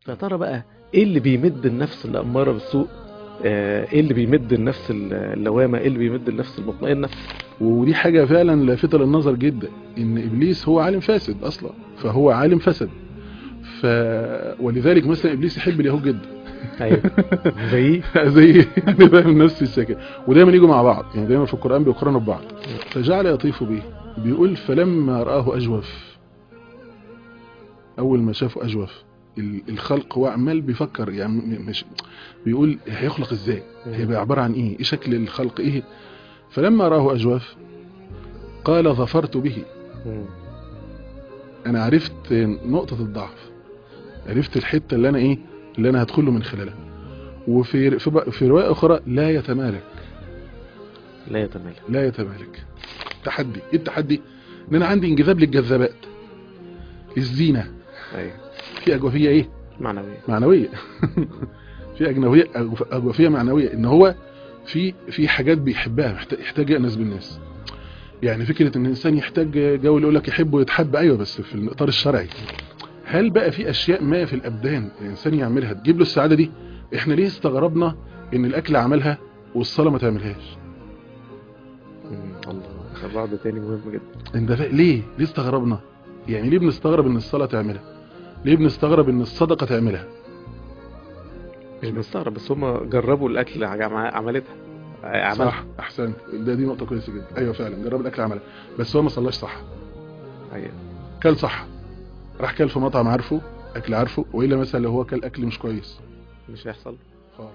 فيا ترى بقى ايه اللي بيمد النفس اللي اماره بالسوء آه، ايه اللي بيمد النفس اللوامه ايه اللي بيمد النفس المطمئنه ودي حاجة فعلا لافتة للنظر جدا ان ابليس هو عالم فاسد اصلا فهو عالم فسد ف ولذلك مثلا ابليس يحب اليهود جدا ايوه زي زي يعني فاهم نفس الشكل ودايما يجوا مع بعض يعني دايما في القران بيقارنوا ببعض فجعل يطيف به بيقول فلما رآه أجوف أول ما شافه أجوف ال- الخلق هو عمال بيفكر يعني م- مش بيقول هيخلق ازاي هيبقى عبارة عن ايه ايه شكل الخلق ايه فلما رآه أجوف قال ظفرت به مم. انا عرفت نقطة الضعف عرفت الحتة اللي انا ايه اللي انا هدخله من خلالها وفي في, بق- في رواية اخرى لا يتمالك لا يتمالك لا يتمالك تحدي ايه التحدي ان انا عندي انجذاب للجذابات للزينة ايوه في اجوفية ايه معنوية معنوية في اجنبية أجوف- اجوفية معنوية ان هو في في حاجات بيحبها محتاج- يحتاج يأنس بالناس يعني فكرة ان الانسان يحتاج جو اللي يقول لك يحب ويتحب ايوه بس في الاطار الشرعي هل بقى في اشياء ما في الابدان الانسان يعملها تجيب له السعادة دي احنا ليه استغربنا ان الاكل عملها والصلاة ما تعملهاش مم. الله ده بعد تاني مهم جدا انت فا- ليه ليه استغربنا يعني ليه بنستغرب ان الصلاة تعملها ليه بنستغرب ان الصدقة تعملها مش بنستغرب بس هم جربوا الاكل عم- عملتها آه، عملها صح احسنت ده دي نقطة كويسة جدا ايوه فعلا جرب الاكل عملها بس هو ما صلاش صح ايوه كل صح راح كل في مطعم عارفه اكل عارفه والا مثلا لو هو كل اكل مش كويس مش هيحصل خالص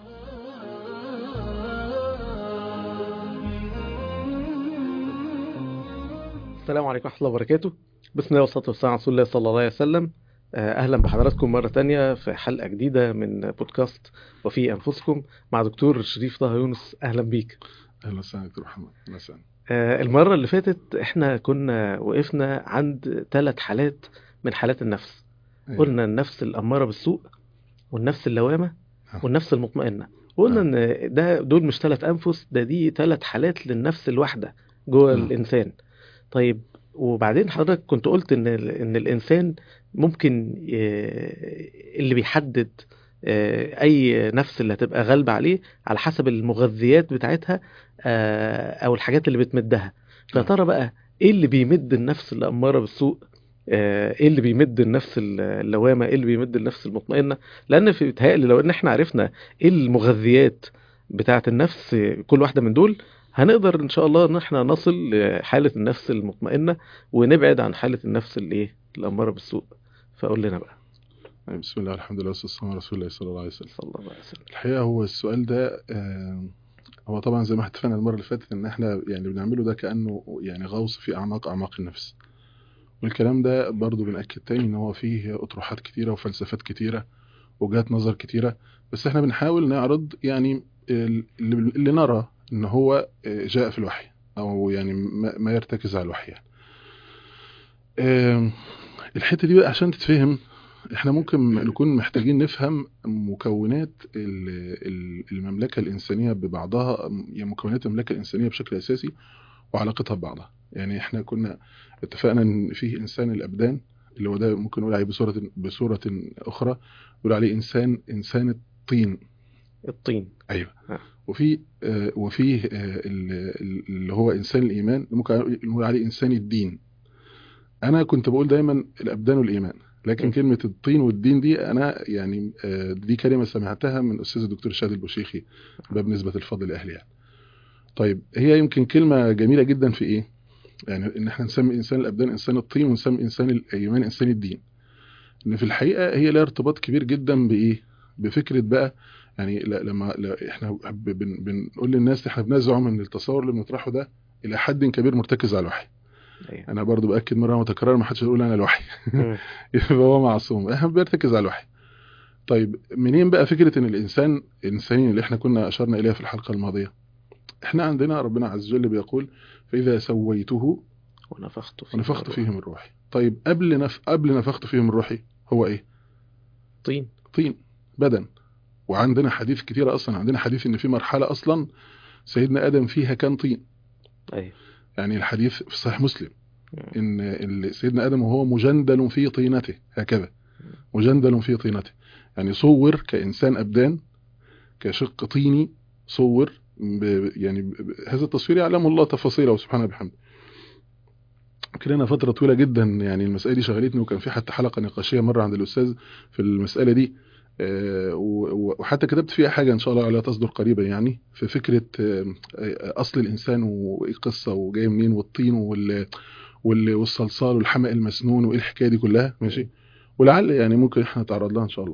السلام عليكم ورحمة الله وبركاته بسم الله والصلاة والسلام على رسول الله صلى الله عليه وسلم آه، أهلا بحضراتكم مرة تانية في حلقة جديدة من بودكاست وفي أنفسكم مع دكتور شريف طه يونس أهلا بيك اهلا وسهلا دكتور محمد اهلا وسهلا آه، المرة اللي فاتت احنا كنا وقفنا عند ثلاث حالات من حالات النفس أيوة. قلنا النفس الأمارة بالسوء والنفس اللوامة نعم. والنفس المطمئنة قلنا ان ده دول مش ثلاث أنفس ده دي ثلاث حالات للنفس الواحدة جوه نعم. الإنسان طيب وبعدين حضرتك كنت قلت ان ال- ان الإنسان ممكن ي- اللي بيحدد آه، أي نفس اللي هتبقى غالبة عليه على حسب المغذيات بتاعتها آه، أو الحاجات اللي بتمدها فيا نعم. ترى بقى إيه اللي بيمد النفس اللي أمارة بالسوء آه، ايه اللي بيمد النفس اللوامه ايه اللي بيمد النفس المطمئنه لان في بيتهيألي لو ان احنا عرفنا ايه المغذيات بتاعه النفس كل واحده من دول هنقدر ان شاء الله ان احنا نصل لحاله النفس المطمئنه ونبعد عن حاله النفس اللي ايه الاماره بالسوء فقول لنا بقى أيوة، بسم الله الحمد لله والصلاه والسلام على رسول الله صلى الله عليه وسلم صلى الله عليه وسلم الحقيقه هو السؤال ده آه، هو طبعا زي ما اتفقنا المره اللي فاتت ان احنا يعني بنعمله ده كانه يعني غوص في اعماق اعماق النفس والكلام ده برضو بنأكد تاني ان هو فيه اطروحات كتيره وفلسفات كتيره وجهات نظر كتيره بس احنا بنحاول نعرض يعني اللي اللي نرى ان هو آه، جاء في الوحي او يعني ما ما يرتكز على الوحي يعني. آم، الحته دي بقى عشان تتفهم احنا ممكن نكون محتاجين نفهم مكونات ال- ال- المملكه الانسانيه ببعضها يعني مكونات المملكه الانسانيه بشكل اساسي وعلاقتها ببعضها يعني احنا كنا اتفقنا ان فيه انسان الابدان اللي هو ده ممكن نقول عليه بصوره بصوره اخرى نقول عليه انسان انسان الطين الطين ايوه آه. وفي آه، وفيه آه، ال- ال- اللي هو انسان الايمان ممكن نقول عليه انسان الدين انا كنت بقول دايما الابدان والايمان لكن م. كلمه الطين والدين دي انا يعني آه، دي كلمه سمعتها من استاذ الدكتور شادي البوشيخي باب نسبه الفضل لاهلها يعني. طيب هي يمكن كلمه جميله جدا في ايه يعني ان احنا نسمي انسان الابدان انسان الطين ونسمي انسان الايمان انسان الدين ان في الحقيقه هي لها ارتباط كبير جدا بايه بفكره بقى يعني لا لما لا احنا ب- بن بنقول للناس احنا بنزعم ان التصور اللي بنطرحه ده الى حد كبير مرتكز على الوحي ايوه انا برضو باكد مره متكرره ما حدش يقول انا الوحي مم. يبقى هو معصوم احنا بنرتكز على الوحي طيب منين بقى فكره ان الانسان الانسانين اللي احنا كنا اشرنا اليها في الحلقه الماضيه احنا عندنا ربنا عز وجل بيقول فاذا سويته ونفخت فيه ونفخت من فيه روحي. من روحي طيب قبل نف... قبل نفخت فيه من روحي هو ايه طين طين بدن وعندنا حديث كتير اصلا عندنا حديث ان في مرحله اصلا سيدنا ادم فيها كان طين ايوه يعني الحديث في صحيح مسلم مم. ان ال- سيدنا ادم وهو مجندل في طينته هكذا مجندل في طينته يعني صور كإنسان أبدان كشق طيني صور ب يعني ب هذا التصوير يعلم الله تفاصيله سبحانه بحمده كان لنا فترة طويلة جدا يعني المسألة دي شغلتني وكان في حتى حلقة نقاشية مرة عند الأستاذ في المسألة دي آه وحتى كتبت فيها حاجة إن شاء الله عليها تصدر قريبا يعني في فكرة آه أصل الإنسان وإيه القصة وجاي منين والطين وال والصلصال والحمأ المسنون وإيه الحكاية دي كلها ماشي ولعل يعني ممكن احنا نتعرض لها إن شاء الله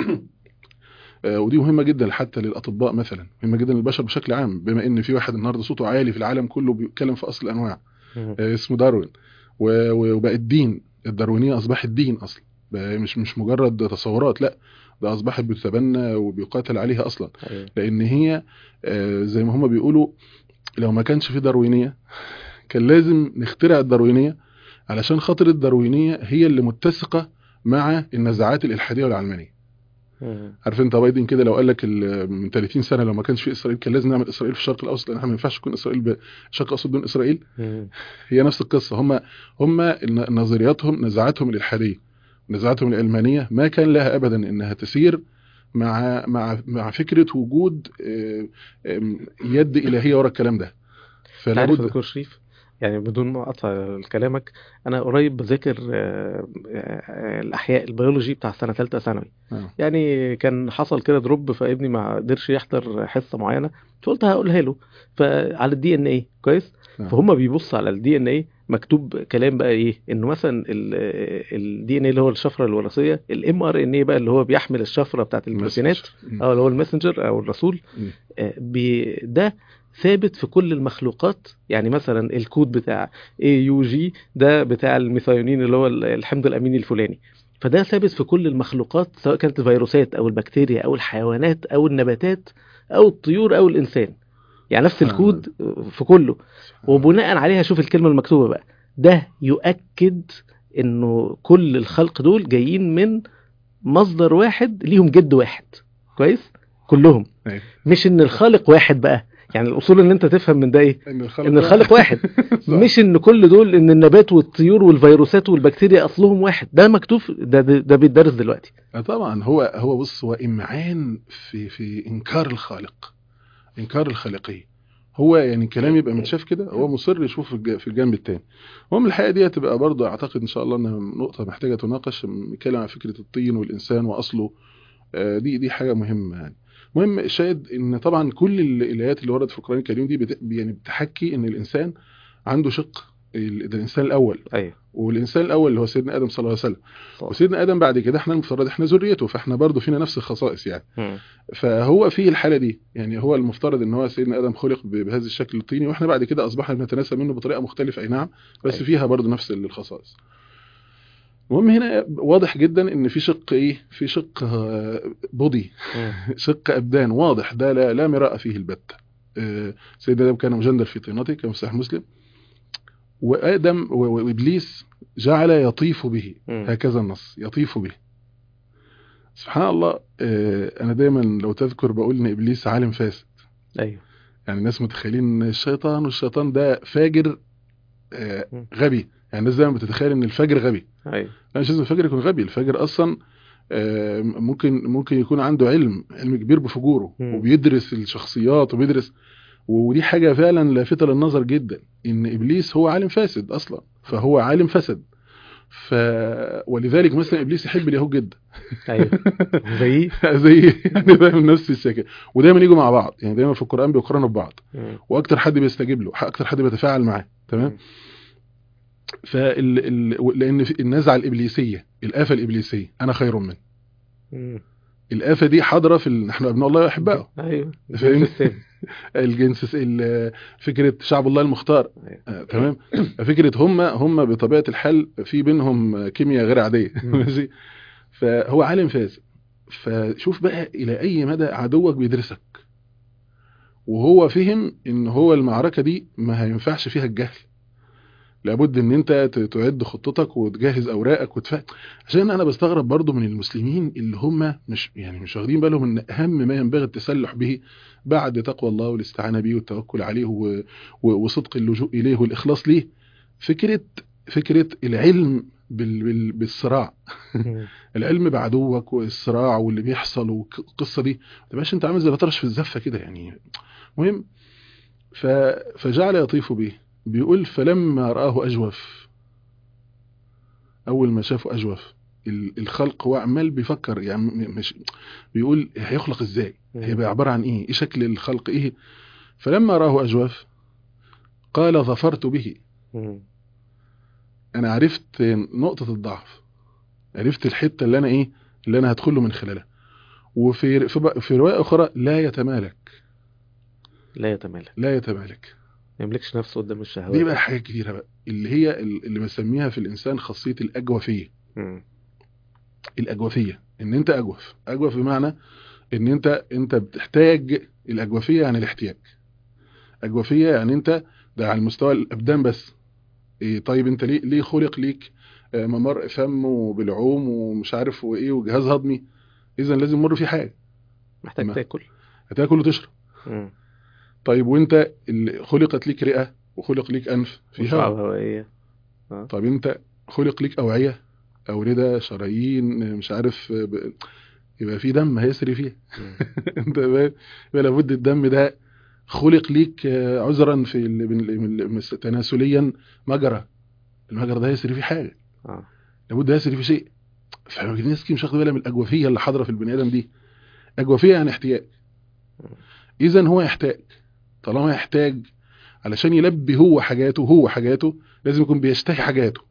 ودي مهمة جدا حتى للأطباء مثلا مهمة جدا للبشر بشكل عام بما إن في واحد النهارده صوته عالي في العالم كله بيتكلم في أصل الأنواع اسمه داروين وبقى الدين الداروينية أصبحت دين أصلا مش مش مجرد تصورات لا ده أصبحت بتتبنى وبيقاتل عليها أصلا لأن هي زي ما هم بيقولوا لو ما كانش في داروينية كان لازم نخترع الداروينية علشان خاطر الداروينية هي اللي متسقة مع النزعات الإلحادية والعلمانية عارف انت بايدن كده لو قال لك من 30 سنه لو ما كانش في اسرائيل كان لازم نعمل اسرائيل في الشرق الاوسط لان احنا ما ينفعش يكون اسرائيل بالشرق الاوسط دون اسرائيل هي نفس القصه هم هم نظرياتهم نزعاتهم الالحاديه نزعاتهم العلمانيه ما كان لها ابدا انها تسير مع مع مع فكره وجود يد الهيه ورا الكلام ده فلا بد دكتور شريف يعني بدون ما اقطع كلامك انا قريب بذاكر الاحياء البيولوجي بتاع سنه ثالثه ثانوي يعني كان حصل كده دروب فابني ما قدرش يحضر حصه معينه فقلت هقولها له فعلى الدي ان ايه كويس فهم بيبصوا على الدي ان ايه مكتوب كلام بقى ايه انه مثلا الدي ان ايه اللي هو الشفره الوراثيه الام ار ان ايه بقى اللي هو بيحمل الشفره بتاعت البروتينات او اللي هو الماسنجر او الرسول ده ثابت في كل المخلوقات يعني مثلا الكود بتاع اي يو جي ده بتاع الميثايونين اللي هو الحمض الاميني الفلاني فده ثابت في كل المخلوقات سواء كانت الفيروسات او البكتيريا او الحيوانات او النباتات او الطيور او الانسان يعني نفس الكود في كله وبناء عليها شوف الكلمه المكتوبه بقى ده يؤكد انه كل الخلق دول جايين من مصدر واحد ليهم جد واحد كويس كلهم مش ان الخالق واحد بقى يعني الاصول ان انت تفهم من ده ايه ان الخالق, إن الخالق واحد مش ان كل دول ان النبات والطيور والفيروسات والبكتيريا اصلهم واحد ده مكتوب ده ده, ده بيتدرس دلوقتي طبعا هو هو بص هو امعان في في انكار الخالق انكار الخالقيه هو يعني كلام يبقى متشاف كده هو مصر يشوف في الجانب الثاني المهم الحقيقه دي هتبقى برضه اعتقد ان شاء الله انها نقطه محتاجه تناقش نتكلم عن فكره الطين والانسان واصله دي دي حاجه مهمه يعني المهم الشاهد ان طبعا كل الايات اللي وردت في القران الكريم دي بت... يعني بتحكي ان الانسان عنده شق ده الانسان الاول ايوه والانسان الاول اللي هو سيدنا ادم صلى الله عليه وسلم صح. وسيدنا ادم بعد كده احنا المفترض احنا ذريته فاحنا برضه فينا نفس الخصائص يعني م. فهو في الحاله دي يعني هو المفترض ان هو سيدنا ادم خلق بهذا الشكل الطيني واحنا بعد كده اصبحنا بنتناسب منه بطريقه مختلفه اي نعم بس أيوة. فيها برضه نفس الخصائص المهم هنا واضح جدا ان في شق ايه في شق بودي شق ابدان واضح ده لا, لا مراء فيه البتة سيدنا ادم كان مجندل في طينته كما في صحيح مسلم وادم وابليس جعل يطيف به هكذا النص يطيف به سبحان الله انا دايما لو تذكر بقول ان ابليس عالم فاسد ايوه يعني الناس متخيلين ان الشيطان والشيطان ده فاجر غبي يعني الناس دايما بتتخيل ان الفجر غبي ايوه لا مش لازم الفجر يكون غبي الفجر اصلا ممكن ممكن يكون عنده علم علم كبير بفجوره م. وبيدرس الشخصيات وبيدرس ودي حاجه فعلا لافته للنظر جدا ان ابليس هو عالم فاسد اصلا فهو عالم فسد ف ولذلك مثلا ابليس يحب اليهود جدا ايوه زي زي يعني فاهم نفس الشكل ودايما يجوا مع بعض يعني دايما في القران بيقارنوا ببعض واكتر حد بيستجيب له اكتر حد بيتفاعل معاه تمام فال ال... لان النزعه الابليسيه الافه الابليسيه انا خير منه الافه دي حاضره في ال... نحن ابناء الله واحبائه ايوه فاهم الجنس فكره شعب الله المختار أيوة. آه، تمام فكره هم هم بطبيعه الحال في بينهم كيمياء غير عاديه ماشي فهو عالم فاسد فشوف بقى الى اي مدى عدوك بيدرسك وهو فهم ان هو المعركه دي ما هينفعش فيها الجهل لابد ان انت تعد خطتك وتجهز اوراقك وتفهم عشان انا بستغرب برضو من المسلمين اللي هم مش يعني مش واخدين بالهم ان اهم ما ينبغي التسلح به بعد تقوى الله والاستعانه به والتوكل عليه و... و... وصدق اللجوء اليه والاخلاص ليه فكره فكره العلم بال بال بالصراع مم. العلم بعدوك والصراع واللي بيحصل والقصه دي ما تبقاش انت عامل زي الأطرش في الزفه كده يعني مهم ف فجعل يطيف به بيقول فلما رآه أجوف أول ما شافه أجوف ال- الخلق هو عمال بيفكر يعني م- مش بيقول هيخلق ازاي هيبقى عبارة عن ايه ايه شكل الخلق ايه فلما رآه أجوف قال ظفرت به مم. انا عرفت نقطة الضعف عرفت الحتة اللي انا ايه اللي انا هدخله من خلالها وفي في, بق- في رواية اخرى لا يتمالك لا يتمالك لا يتمالك ما يملكش نفسه قدام الشهوات دي بقى حاجة كتيرة بقى اللي هي ال- اللي بسميها في الانسان خاصية الاجوفية مم. الاجوفية ان انت اجوف اجوف بمعنى ان انت انت بتحتاج الاجوفية عن الاحتياج اجوفية يعني انت ده على المستوى الابدان بس إيه طيب انت ليه ليه خلق ليك آه، ممر فم وبالعوم ومش عارف وايه وجهاز هضمي اذا لازم يمر في حاجه محتاج ما- تاكل هتاكل وتشرب مم. طيب وانت اللي خلقت ليك رئه وخلق ليك انف في وشعب هواء هوائية طيب انت خلق ليك اوعيه اورده شرايين آه، مش عارف آه، ب... يبقى في دم هيسري فيها مم. انت فاهم؟ يبقى لابد الدم ده خلق ليك آه، عذرا في ال- من- من- تناسليا مجرى المجرى ده هيسري فيه حاجه آه. لابد يسري في شيء فالناس كده مش واخده بالها من الاجوفيه اللي حاضره في البني ادم دي اجوفيه يعني احتياج اذا هو يحتاج طالما يحتاج علشان يلبي هو حاجاته هو حاجاته لازم يكون بيشتهي حاجاته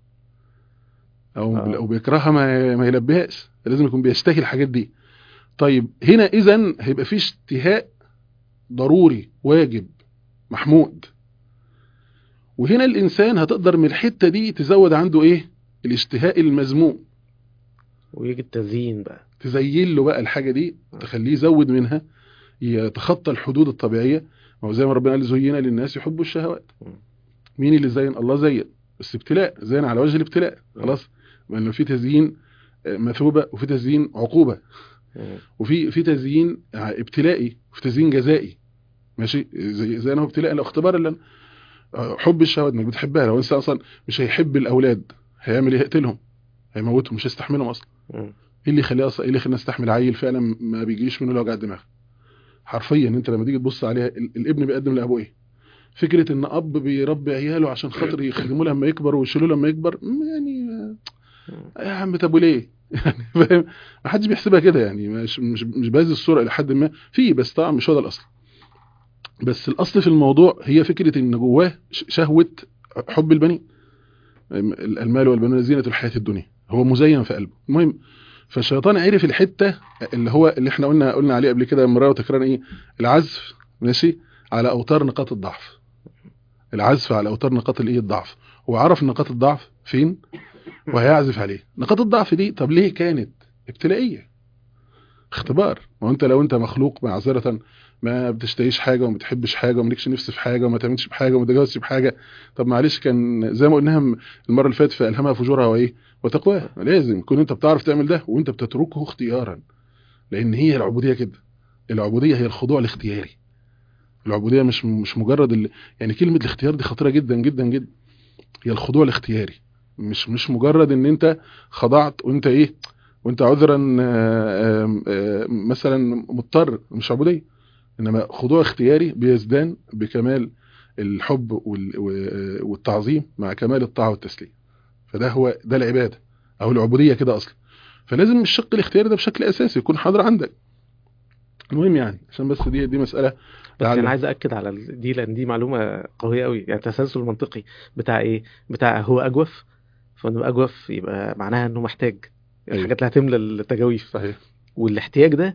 او آه. او بيكرهها ما ما يلبيهاش لازم يكون بيشتهي الحاجات دي طيب هنا اذا هيبقى في اشتهاء ضروري واجب محمود وهنا الانسان هتقدر من الحته دي تزود عنده ايه الاشتهاء المذموم ويجي التزيين بقى تزين له بقى الحاجه دي تخليه يزود منها يتخطى الحدود الطبيعيه ما هو زي ما ربنا قال زين للناس يحبوا الشهوات مم. مين اللي زين الله زين بس ابتلاء زين على وجه الابتلاء خلاص لانه في تزيين آه، مثوبه وفي تزيين عقوبه مم. وفي في تزيين ابتلائي وفي تزيين جزائي ماشي زي زي انه ابتلاء لو اختبار اللي حب الشهوات انك بتحبها لو انسان اصلا مش هيحب الاولاد هيعمل ايه هيقتلهم هيموتهم مش هيستحملهم اصلا مم. ايه اللي يخليه اصلا ايه اللي يخلينا نستحمل عيل فعلا ما بيجيش منه وجع الدماغ حرفيا انت لما تيجي تبص عليها ال- الابن بيقدم لابوه ايه فكره ان اب بيربي عياله عشان خاطر يخدموه لما يكبر ويشيلوه لما يكبر م- يعني مم. يا عم طب وليه يعني فاهم ما حدش بيحسبها كده يعني مش مش مش بهذه الصوره الى حد ما في بس طبعا مش هو ده الاصل بس الاصل في الموضوع هي فكره ان جواه ش- شهوه حب البنين المال والبنون زينه الحياه الدنيا هو مزين في قلبه المهم فالشيطان عرف الحته اللي هو اللي احنا قلنا قلنا عليه قبل كده مره وتكرارا ايه العزف ماشي على اوتار نقاط الضعف العزف على اوتار نقاط الايه الضعف هو عرف نقاط الضعف فين وهيعزف عليه نقاط الضعف دي طب ليه كانت ابتلائيه اختبار ما هو انت لو انت مخلوق معذره ما بتشتهيش حاجه وما بتحبش حاجه وما لكش نفس في حاجه وما تعملش بحاجه وما تتجوزش بحاجه طب معلش كان زي ما قلناها م- المره اللي فاتت فالهمها فجورها وايه وتقواها لازم يكون انت بتعرف تعمل ده وانت بتتركه اختيارا لان هي العبوديه كده العبوديه هي الخضوع الاختياري العبوديه مش مش مجرد ال... يعني كلمه الاختيار دي خطيره جدا جدا جدا هي الخضوع الاختياري مش مش مجرد ان انت خضعت وانت ايه وانت عذرا آه، آم، آه، مثلا مضطر مش عبوديه انما خضوع اختياري بيزدان بكمال الحب وال- و- والتعظيم مع كمال الطاعه والتسليم فده هو ده العباده او العبوديه كده اصلا فلازم الشق الاختياري ده بشكل اساسي يكون حاضر عندك المهم يعني عشان بس دي دي مساله بس لعل- انا عايز اكد على ال- دي لان دي معلومه قويه قوي يعني التسلسل المنطقي بتاع ايه بتاع هو اجوف فانه اجوف يبقى معناها انه محتاج أيوة. الحاجات اللي هتملى التجاويف صحيح والاحتياج ده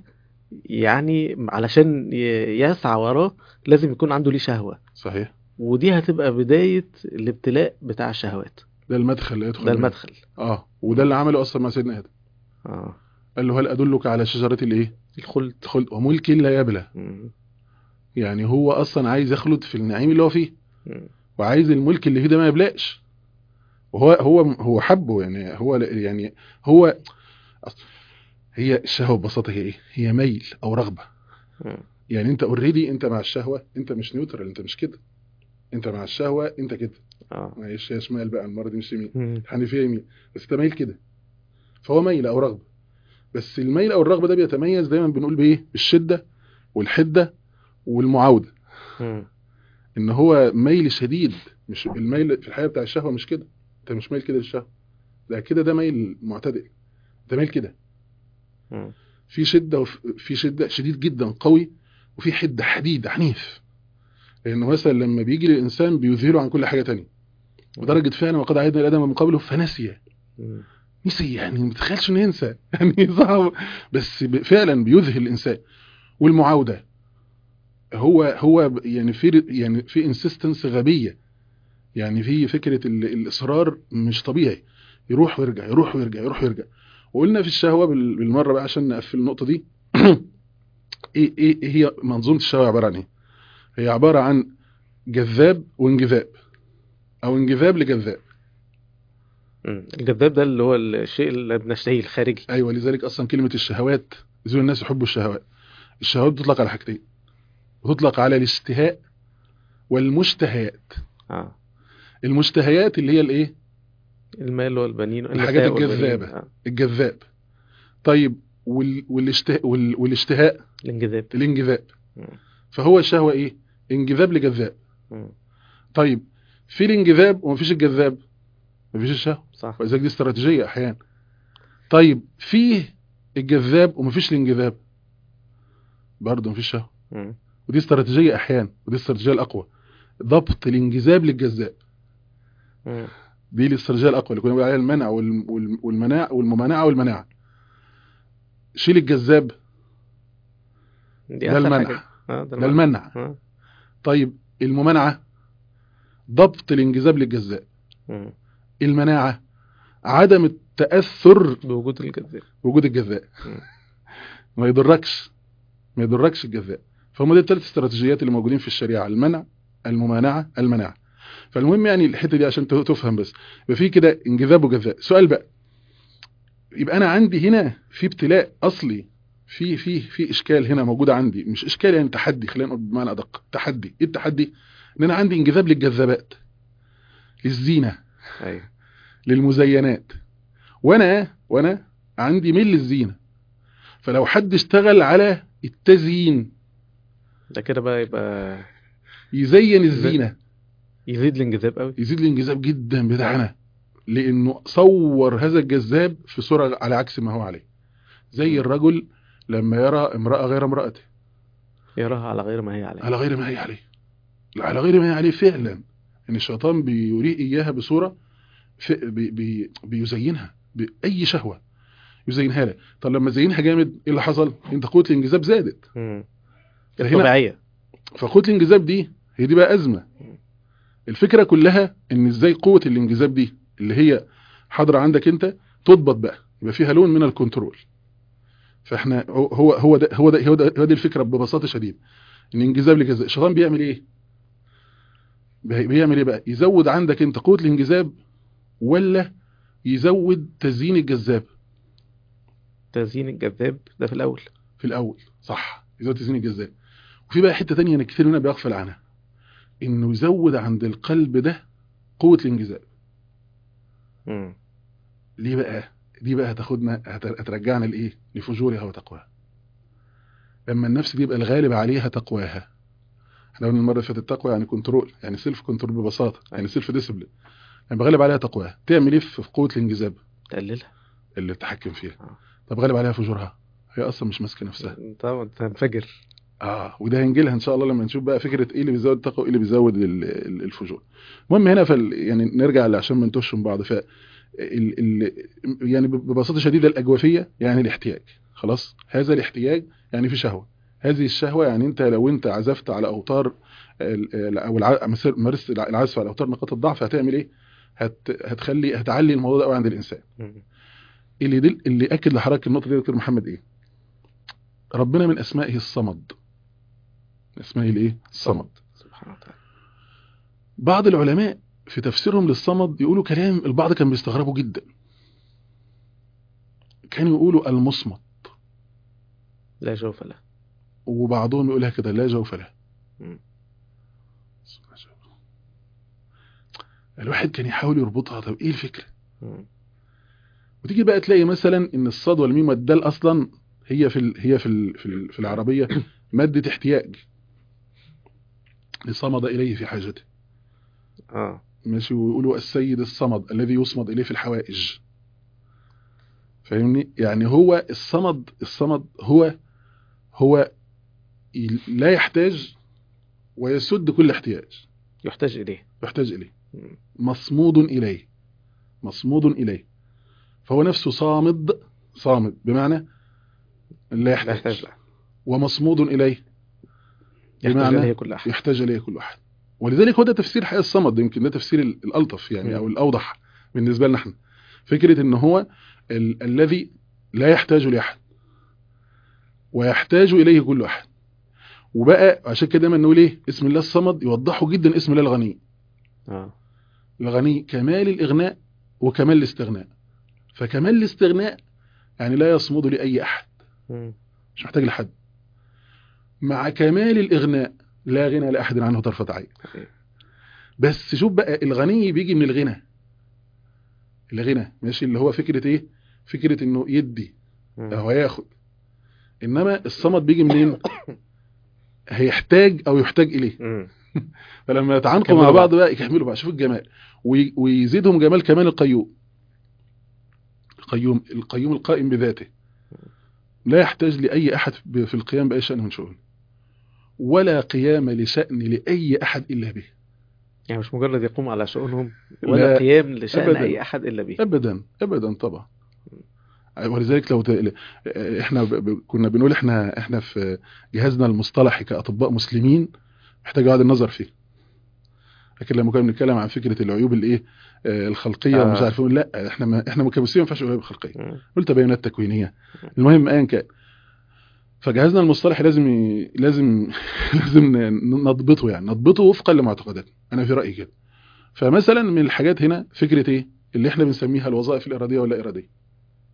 يعني علشان ي- يسعى وراه لازم يكون عنده ليه شهوه صحيح ودي هتبقى بدايه الابتلاء بتاع الشهوات ده المدخل اللي يدخل ده منه. المدخل اه وده اللي عمله اصلا مع سيدنا ادم اه قال له هل ادلك على شجره الايه الخلد خلد وملك لا يبلى مم. يعني هو اصلا عايز يخلد في النعيم اللي هو فيه مم. وعايز الملك اللي فيه ده ما يبلاش وهو هو هو حبه يعني هو يعني هو أص- هي الشهوه ببساطه هي ايه؟ هي ميل او رغبه مم. يعني انت اوريدي انت مع الشهوه انت مش نيوترال انت مش كده انت مع الشهوه انت كده اه معلش هي شمال بقى المره دي مش يمين مم. الحنيفيه يمين بس انت مايل كده فهو ميل او رغبه بس الميل او الرغبه ده بيتميز دايما بنقول بايه بالشده والحده والمعاوده مم. ان هو ميل شديد مش الميل في الحقيقه بتاع الشهوه مش كده انت مش مايل كده للشهوه لا كده ده ميل معتدل انت مايل كده مم. في شده وفي شده شديد جدا قوي وفي حده حديد عنيف لانه مثلا لما بيجي للانسان بيذهله عن كل حاجه تانية ودرجه فعلا وقد عهدنا الى ادم من قبله فنسي مم. نسي يعني ما تتخيلش انه ينسى يعني صعب بس ب- فعلا بيذهل الانسان والمعاوده هو هو ب- يعني في يعني في انسيستنس غبيه يعني في فكره ال- الاصرار مش طبيعي يروح ويرجع يروح ويرجع يروح ويرجع وقلنا في الشهوه بال- بالمره بقى عشان نقفل النقطه دي ايه ايه إيه هي منظومه الشهوه عباره عن ايه؟ هي عباره عن جذاب وانجذاب او انجذاب لجذاب مم. الجذاب ده اللي هو الشيء اللي بنشتهيه الخارجي ايوه لذلك اصلا كلمه الشهوات زي الناس يحبوا الشهوات الشهوات بتطلق على حاجتين بتطلق على الاشتهاء والمشتهيات اه المشتهيات اللي هي الايه المال والبنين الحاجات النساء والبنين. الجذابة. آه. الجذاب طيب وال... والاشتهاء وال... والاشتهاء الانجذاب الانجذاب مم. فهو الشهوه ايه انجذاب لجذاب مم. طيب في الانجذاب ومفيش الجذاب مفيش الشهوه صح ولذلك دي استراتيجيه احيانا طيب فيه الجذاب ومفيش الانجذاب برضه مفيش شهوه مم. ودي استراتيجيه احيانا ودي الاستراتيجيه الاقوى ضبط الانجذاب للجذاب مم. دي الاستراتيجيه الاقوى اللي كنا بنقول عليها المنع وال- وال- والمناع والممانعه والمناعه شيل الجذاب دي ده أسهل المنع حاجة. اه ده ده المنع المنع آه. طيب الممانعه ضبط الانجذاب للجذاب مم. المناعه عدم التاثر بوجود الجذاب بوجود الجذاب مم. ما يضركش ما يضركش الجذاب فهم دي الثلاث استراتيجيات اللي موجودين في الشريعه المنع الممانعه المناعه فالمهم يعني الحته دي عشان تفهم بس يبقى في كده انجذاب وجذاب سؤال بقى يبقى انا عندي هنا في ابتلاء اصلي في في في اشكال هنا موجود عندي مش اشكال يعني تحدي خلينا نقول بمعنى ادق تحدي ايه التحدي ان انا عندي انجذاب للجذابات للزينه ايوه للمزينات وانا وانا عندي ميل للزينه فلو حد اشتغل على التزيين ده كده بقى يبقى يزين الزينه يزيد الانجذاب قوي يزيد الانجذاب جدا بتاعنا لانه صور هذا الجذاب في صوره على عكس ما هو عليه زي الرجل لما يرى امراه غير امراته يراها على غير ما هي عليه على غير ما هي عليه لا، على غير ما هي عليه فعلا ان الشيطان بيريه اياها بصوره في بي بي بيزينها باي شهوه يزينها لك طب لما زينها جامد ايه اللي حصل انت قوه الانجذاب زادت مم. فهنا طبيعية فقوه الانجذاب دي هي دي بقى ازمه الفكره كلها ان ازاي قوه الانجذاب دي اللي هي حاضره عندك انت تضبط بقى يبقى فيها لون من الكنترول فاحنا هو هو هو ده هو ده هو ده هو دي الفكره ببساطه شديده ان انجذاب لجذاب الشيطان بيعمل ايه بي- بيعمل ايه بقى يزود عندك انت قوه الانجذاب ولا يزود تزيين الجذاب تزيين الجذاب ده في الأول في الاول صح يزود تزيين الجذاب وفي بقى حته تانية ان كتير مننا بيغفل عنها انه يزود عند القلب ده قوه الانجذاب مم. ليه بقى دي بقى هتاخدنا هت- هترجعنا لايه لفجورها وتقواها لما النفس دي يبقى الغالب عليها تقواها احنا قلنا المره اللي فاتت التقوى يعني كنترول يعني سيلف كنترول ببساطه يعني سيلف ديسيبلين لما غالب عليها تقواها تعمل ايه في في قوه الانجذاب تقللها اللي تتحكم فيها آه. طب غالب عليها فجورها هي اصلا مش ماسكه نفسها طبعا تنفجر اه وده هنجي لها ان شاء الله لما نشوف بقى فكره ايه اللي بيزود التقوى وايه اللي بيزود ال- ال- الفجور المهم هنا فال يعني نرجع ل- عشان ما نتوهش من بعض ف ال ال يعني ببساطه شديده الاجوفيه يعني الاحتياج خلاص هذا الاحتياج يعني في شهوه هذه الشهوه يعني انت لو انت عزفت على اوتار ال- ال- او الع- مسر- مارست العزف على اوتار نقاط الضعف هتعمل ايه هت هتخلي هتعلي الموضوع ده قوي عند الانسان مم. اللي دل اللي اكد لحضرتك النقطه دي يا دكتور محمد ايه ربنا من اسمائه الصمد اسمائه الايه الصمد سبحانه وتعالى بعض العلماء في تفسيرهم للصمد يقولوا كلام البعض كان بيستغربوا جدا كانوا يقولوا المصمت لا جوف له وبعضهم يقولها كده لا جوف له مم. الواحد كان يحاول يربطها طب ايه الفكره مم. وتيجي بقى تلاقي مثلا ان الصاد والميم والدال اصلا هي في ال هي في ال في, ال في العربيه ماده احتياج لصمد اليه في حاجته اه ماشي ويقولوا السيد الصمد الذي يصمد اليه في الحوائج فاهمني يعني هو الصمد الصمد هو هو ي- لا يحتاج ويسد كل احتياج يحتاج اليه يحتاج اليه مم. مصمود اليه مصمود اليه فهو نفسه صامد صامد بمعنى لا لا يحتاج, يحتاج له ومصمود اليه يحتاج بمعنى اليه كل احد يحتاج اليه كل واحد ولذلك هو ده تفسير حقيقة الصمد يمكن ده تفسير ال- الالطف يعني مم. او الاوضح بالنسبه لنا احنا فكره ان هو ال- الذي لا يحتاج لاحد ويحتاج اليه كل واحد وبقى عشان كده دايما نقول ايه اسم الله الصمد يوضحه جدا اسم الله الغني اه الغني كمال الاغناء وكمال الاستغناء فكمال الاستغناء يعني لا يصمد لاي احد مم. مش محتاج لحد مع كمال الاغناء لا غنى لاحد عنه طرفه عين صحيح. بس شوف بقى الغني بيجي من الغنى الغنى ماشي اللي هو فكرة ايه فكرة انه يدي مم. هو ياخد انما الصمد بيجي منين هيحتاج او يحتاج اليه مم. فلما يتعانقوا يكملوا مع بعض. بعض بقى يكملوا بقى شوف الجمال وي- ويزيدهم جمال كمان القيوم القيوم القيوم القائم بذاته لا يحتاج لأي أحد ب- في القيام بأي شأن من شؤون ولا قيام لشأن لأي أحد إلا به يعني مش مجرد يقوم على شؤونهم ولا لا، قيام لشأن أبداً. أي أحد إلا به ابدا ابدا طبعا ولذلك لو ت... احنا ب... ب... كنا بنقول احنا احنا في جهازنا المصطلحي كاطباء مسلمين محتاج اعاده النظر فيه لكن لما كنا بنتكلم عن فكره العيوب الايه آه، الخلقيه آه. ومش عارف إيه، لا احنا ما احنا كمسلمين ما ينفعش عيوب خلقيه مم. قلت بيانات تكوينيه المهم ايا كان فجهازنا المصطلحي لازم ي... لازم لازم ن- نضبطه يعني نضبطه وفقا لمعتقداتنا انا في رايي كده فمثلا من الحاجات هنا فكره ايه اللي احنا بنسميها الوظائف الاراديه واللا اراديه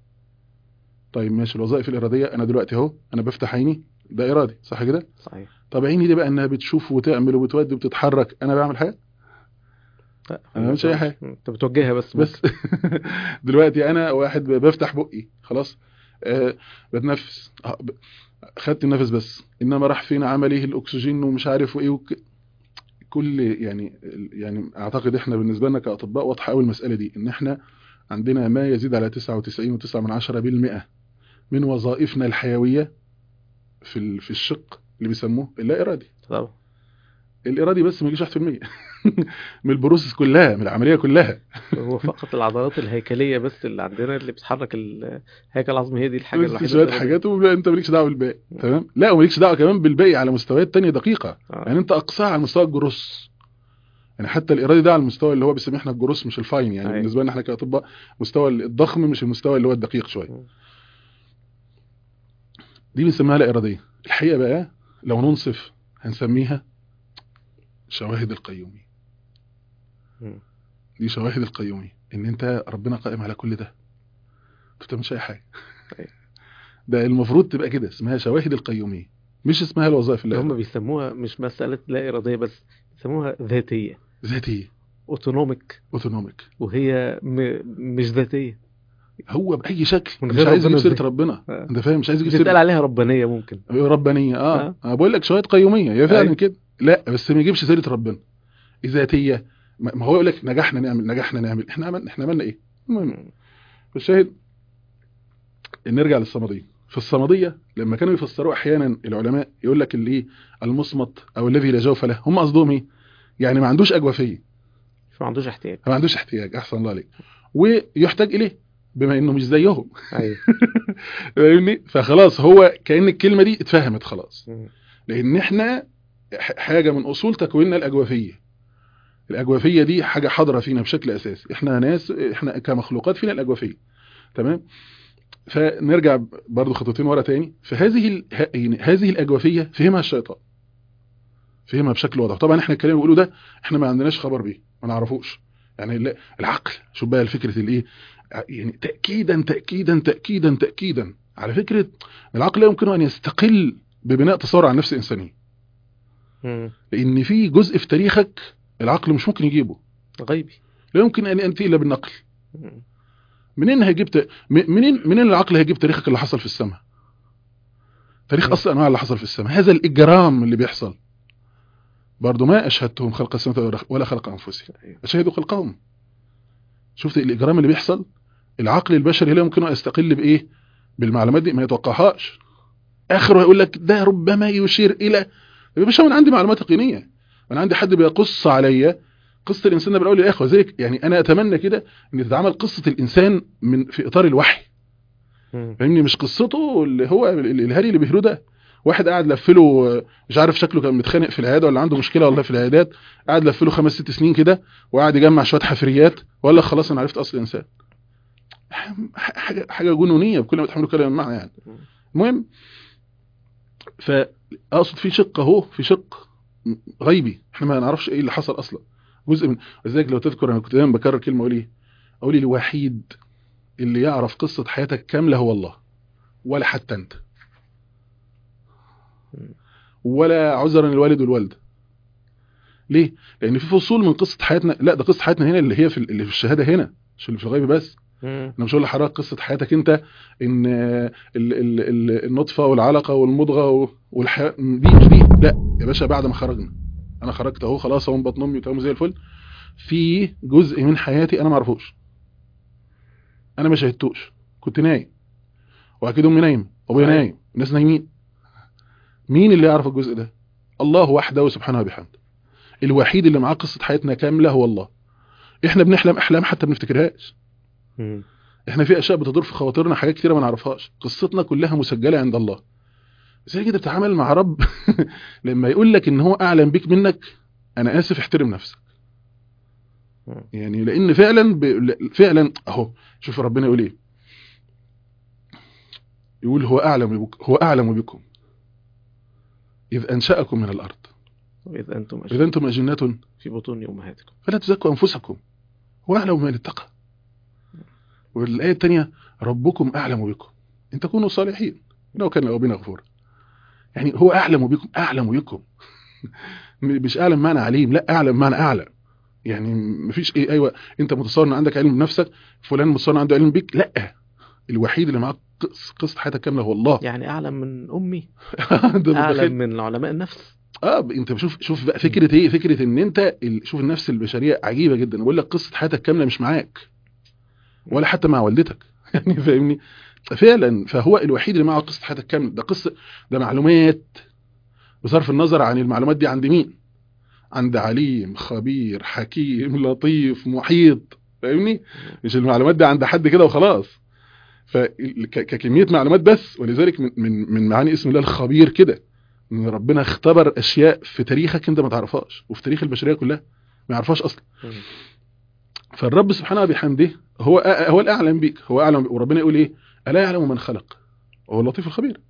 طيب ماشي الوظائف الاراديه انا دلوقتي اهو انا بفتح عيني ده ارادي صح كده صحيح طب عيني دي بقى انها بتشوف وتعمل وبتودي وبتتحرك انا بعمل حاجه لا أنا ما بعملش أي حاجة. مم. أنت بتوجهها بس بس دلوقتي انا واحد ب- بفتح بقي خلاص آه بتنفس آه ب- خدت النفس بس انما راح فين عمليه الاكسجين ومش عارف وايه وك... كل يعني يعني اعتقد احنا بالنسبه لنا كاطباء واضحه قوي المساله دي ان احنا عندنا ما يزيد على 99.9 من عشرة بالمئة من وظائفنا الحيويه في ال- في الشق اللي بيسموه اللا ارادي طبعا الارادي بس ما يجيش 1% من البروسيس كلها من العمليه كلها هو فقط العضلات الهيكلية بس اللي عندنا اللي بتحرك الهيكل العظمي هي دي الحاجة بس الوحيدة شويه اللي- حاجات وانت مالكش دعوه بالباقي مم. تمام لا ومالكش دعوه كمان بالباقي على مستويات تانية دقيقه آه. يعني انت اقصاها على مستوى الجروس يعني حتى الارادي ده على المستوى اللي هو بيسميه احنا الجروس مش الفاين يعني أيوة. بالنسبه لنا احنا كاطباء مستوى الضخم مش المستوى اللي هو الدقيق شويه مم. دي بنسميها لا اراديه الحقيقه بقى لو ننصف هنسميها شواهد القيومي مم. دي شواهد القيومي ان انت ربنا قائم على كل ده انت ما بتعملش اي حاجه أيوة. ده المفروض تبقى كده اسمها شواهد القيوميه مش اسمها الوظائف اللي هم بيسموها مش مسألة لا إرادية بس بيسموها ذاتية ذاتيه اوتونوميك اوتونوميك وهي م... مش ذاتية هو باي شكل من مش غير عايز ربنا يجيب سيره إزاي؟ ربنا آه. انت فاهم مش عايز يجيب بيتقال سيره عليها ربانية ممكن ربانيه اه, آه. انا بقول لك شويه قيوميه هي فعلا أيوة. كده لا بس ما يجيبش سيره ربنا ذاتيه ما ما هو يقول لك نجحنا نعمل نجحنا نعمل احنا عملنا احنا عملنا ايه المهم مم. فالشاهد نرجع للصمديه في الصمديه لما كانوا يفسروا احيانا العلماء يقول لك اللي ايه المصمت او الذي لا جوف له هم قصدهم ايه يعني ما عندوش اجوفيه ما عندوش احتياج ما عندوش احتياج احسن الله عليك ويحتاج اليه بما انه مش زيهم ايوه فاهمني فخلاص هو كأن الكلمة دي اتفهمت خلاص مم. لان احنا ح- حاجة من اصول تكويننا الاجوافية الاجوافية دي حاجة حاضرة فينا بشكل اساسي احنا ناس احنا كمخلوقات فينا الاجوافية تمام فنرجع برضو خطوتين ورا تاني فهذه ال... ه- يعني هذه الاجوافية فهمها الشيطان فهمها بشكل واضح طبعا احنا الكلام اللي بنقوله ده احنا ما عندناش خبر بيه ما نعرفوش يعني لا- العقل شوف بقى الفكرة الايه يعني تأكيدا تأكيدا تأكيدا تأكيدا على فكرة العقل لا يمكن أن يستقل ببناء تصور عن نفس إنسانية مم. لأن في جزء في تاريخك العقل مش ممكن يجيبه غيبي لا يمكن ان ياتي الا بالنقل مم. منين هيجيب ت... م- منين منين العقل هيجيب تاريخك اللي حصل في السماء تاريخ مم. اصلا انواع اللي حصل في السماء هذا الاجرام اللي بيحصل برضه ما اشهدتهم خلق السماوات ولا- ولا خلق انفسهم أيوة. اشهدوا خلقهم شفت الاجرام اللي بيحصل العقل البشري لا يمكنه ان يستقل بايه بالمعلومات دي ما يتوقعهاش اخره يقول لك ده ربما يشير الى يا باشا انا عندي معلومات يقينيه انا عندي حد بيقص عليا قصه الانسان ده بالاول للاخر زيك يعني انا اتمنى كده ان تتعمل قصه الانسان من في اطار الوحي مم. فاهمني مش قصته اللي هو ال- ال- الهري اللي بيهرو ده واحد قاعد لفله آه، مش عارف شكله كان متخانق في العياده ولا عنده مشكله والله في العيادات قاعد لفله خمس ست سنين كده وقاعد يجمع شويه حفريات وقال لك خلاص انا عرفت اصل الانسان ح- حاجه حاجه جنونيه بكل ما تحمله كلمه المعنى يعني مم. المهم فاقصد في شق اهو في شق غيبي احنا ما نعرفش ايه اللي حصل اصلا جزء من لذلك لو تذكر انا كنت دايما بكرر كلمه اقول ايه اقول الوحيد اللي يعرف قصه حياتك كامله هو الله ولا حتى انت مم. ولا عذرا الوالد والوالده ليه لان في فصول من قصه حياتنا لا ده قصه حياتنا هنا اللي هي في اللي في الشهاده هنا مش اللي في الغيب بس مم. انا مش هقول لحضرتك قصه حياتك انت ان ال ال ال النطفه والعلقه والمضغه و- والحياه دي مش دي لا يا باشا بعد ما خرجنا انا خرجت اهو خلاص اهو من بطن امي وتمام زي الفل في جزء من حياتي انا ما اعرفوش انا ما شاهدتوش كنت نايم واكيد امي نايمه وابويا أيوة. نايم الناس نايمين مين اللي يعرف الجزء ده الله وحده سبحانه وبحمده الوحيد اللي معاه قصه حياتنا كامله هو الله احنا بنحلم احلام حتى ما بنفتكرهاش مم. احنا في اشياء بتدور في خواطرنا حاجات كتيره ما نعرفهاش قصتنا كلها مسجله عند الله زي كده بتتعامل مع رب لما يقول لك ان هو اعلم بيك منك انا اسف احترم نفسك مم. يعني لان فعلا ب... فعلا اهو شوف ربنا يقول ايه يقول هو اعلم بك هو اعلم بكم اذ انشاكم من الارض وإذ أنتم اذا انتم اجنه في بطون أمهاتكم فلا تزكوا انفسكم هو اعلم من اتقى والايه الثانيه ربكم اعلم بكم ان تكونوا صالحين لو كان لأبينا غفورا يعني هو اعلم بكم اعلم بكم مش اعلم معنى عليم لا اعلم معنى اعلم يعني مفيش ايه ايوه انت متصور ان عندك علم بنفسك فلان متصور ان عنده علم بيك لا الوحيد اللي معاه قص- قصه حياتك كامله هو الله يعني أعلم من أمي ده أعلم متخيل؟ من علماء النفس اه ب- انت شوف شوف بقى فكره ايه فكره ان انت ال- شوف النفس البشريه عجيبه جدا بقول لك قصه حياتك كامله مش معاك ولا حتى مع والدتك يعني فاهمني فعلا فهو الوحيد اللي معه قصه حياتك كامله ده قصه ده معلومات بصرف النظر عن المعلومات دي عند مين عند عليم خبير حكيم لطيف محيط فاهمني مش المعلومات دي عند حد كده وخلاص فكميه معلومات بس ولذلك من من من معاني اسم الله الخبير كده ان ربنا اختبر اشياء في تاريخك انت ما تعرفهاش وفي تاريخ البشريه كلها ما يعرفهاش اصلا مم. فالرب سبحانه وبحمده هو هو الاعلم بيك هو اعلم بيك وربنا يقول ايه الا يعلم من خلق وهو اللطيف الخبير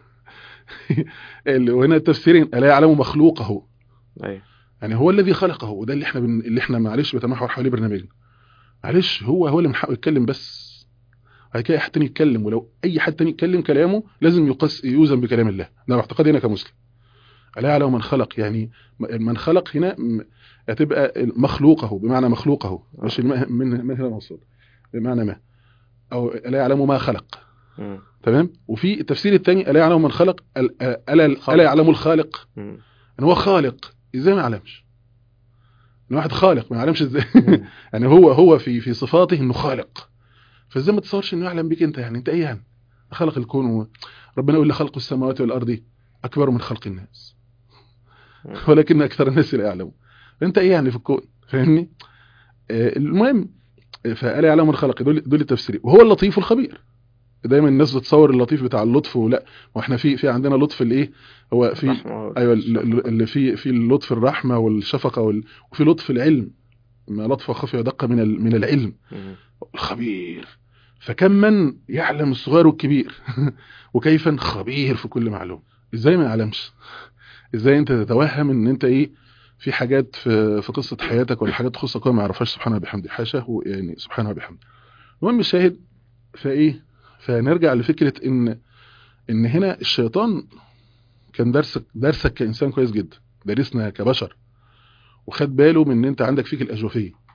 اللي- وهنا التفسيرين الا يعلم مخلوقه أيوة يعني هو الذي خلقه وده اللي احنا بن... اللي احنا معلش بتمحور حواليه برنامجنا معلش هو هو اللي من حقه يتكلم بس بعد كده أي حد تاني يتكلم ولو اي حد تاني يتكلم كلامه لازم يقص يوزن بكلام الله ده اعتقادي انا كمسلم الا يعلم من خلق يعني م- من خلق هنا م- هتبقى مخلوقه بمعنى مخلوقه مش الم- من من هنا المقصود بمعنى ما او الا يعلم ما خلق مم. تمام وفي التفسير الثاني الا يعلم من خلق ال- الا الا خالق. يعلم الخالق مم. ان هو خالق ازاي ما يعلمش ان واحد خالق ما يعلمش ازاي مم. يعني هو هو في في صفاته انه خالق فازاي ما تصورش انه يعلم بيك انت يعني انت ايه يعني خلق الكون و... ربنا يقول لخلق السماوات والارض اكبر من خلق الناس مم. ولكن اكثر الناس لا يعلمون انت ايه يعني في الكون فاهمني آه، المهم آه، فقال يعلم الخلق دول دول التفسير وهو اللطيف الخبير دايما الناس بتصور اللطيف بتاع اللطف ولا واحنا في في عندنا لطف الايه هو في الرحمة ايوه ال- ال- اللي في في اللطف الرحمه والشفقه وال... وفي لطف العلم ما لطف خفي ودق من ال... من العلم مم. الخبير فكم من يعلم الصغير والكبير وكيفا خبير في كل معلومه ازاي ما يعلمش ازاي انت تتوهم ان انت ايه في حاجات في في قصه حياتك ولا حاجات تخصك هو ما يعرفهاش سبحانه وبحمده حاشاه يعني سبحانه وبحمده المهم الشاهد فايه فنرجع لفكره ان ان هنا الشيطان كان درسك درسك كانسان كويس جدا دارسنا كبشر وخد باله من ان انت عندك فيك الاجوفيه